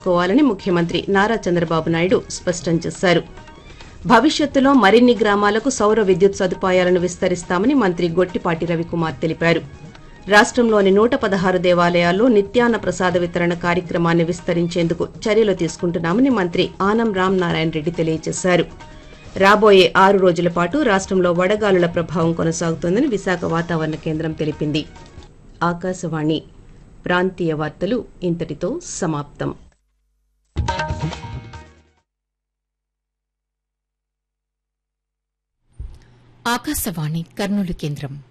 కోవాలని ముఖ్యమంత్రి నారా చంద్రబాబు నాయుడు స్పష్టం చేశారు భవిష్యత్తులో మరిన్ని గ్రామాలకు సౌర విద్యుత్ సదుపాయాలను విస్తరిస్తామని మంత్రి గొట్టిపాటి రవికుమార్ తెలిపారు రాష్టంలోని నూట పదహారు దేవాలయాల్లో నిత్యాన్న ప్రసాద వితరణ కార్యక్రమాన్ని విస్తరించేందుకు చర్యలు తీసుకుంటున్నామని మంత్రి ఆనం రామ్ నారాయణ రెడ్డి తెలియజేశారు రాబోయే ఆరు రోజుల పాటు రాష్టంలో వడగాలుల ప్రభావం కొనసాగుతోందని విశాఖ వాతావరణ కేంద్రం తెలిపింది ఆకాశవాణి ప్రాంతీయ వార్తలు ఇంతటితో సమాప్తం ఆకాశవాణి కర్నూలు కేంద్రం